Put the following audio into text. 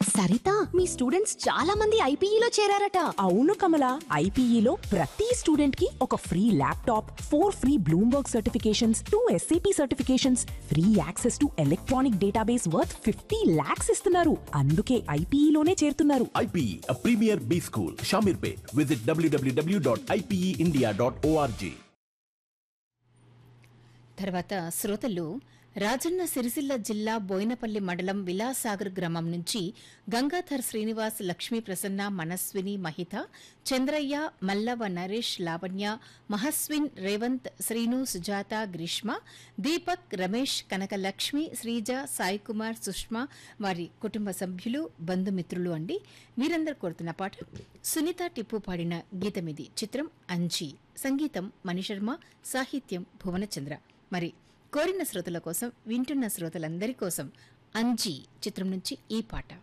సరిత మీ students చాలా మంది ఐపీఈలో చేరారట అవును కమల ఐపీఈలో ప్రతి స్టూడెంట్ కి ఒక free laptop four free Bloomberg certifications two SAP certifications free access to electronic database worth fifty lakhs ఇస్తున్నారు అందుకే ఐపీఈలోనే చేరుతున్నారు IPE, a premier B school, Shamirpet. Visit www.ipeindia.org. తర్వాత శ్రోతలు రాజన్న సిరిసిల్ల జిల్లా బోయినపల్లి మండలం విలాసాగర్ గ్రామం నుంచి గంగాధర్ శ్రీనివాస్ లక్ష్మీ ప్రసన్న మనస్విని మహిత చంద్రయ్య మల్లవ నరేష్ లావణ్య మహస్విన్ రేవంత్ శ్రీను సుజాత గ్రీష్మ దీపక్ రమేష్ కనకలక్ష్మి శ్రీజ సాయి కుమార్ సుష్మా వారి కుటుంబ సభ్యులు బంధుమిత్రులు అండి వీరందరూ కోరుతున్న పాట సునీత టిప్పు పాడిన గీతమిది చిత్రం అంజీ సంగీతం మణిశర్మ సాహిత్యం భువనచంద్ర మరి కోరిన శ్రోతల కోసం వింటున్న శ్రోతలందరి కోసం అంజీ చిత్రం నుంచి ఈ పాట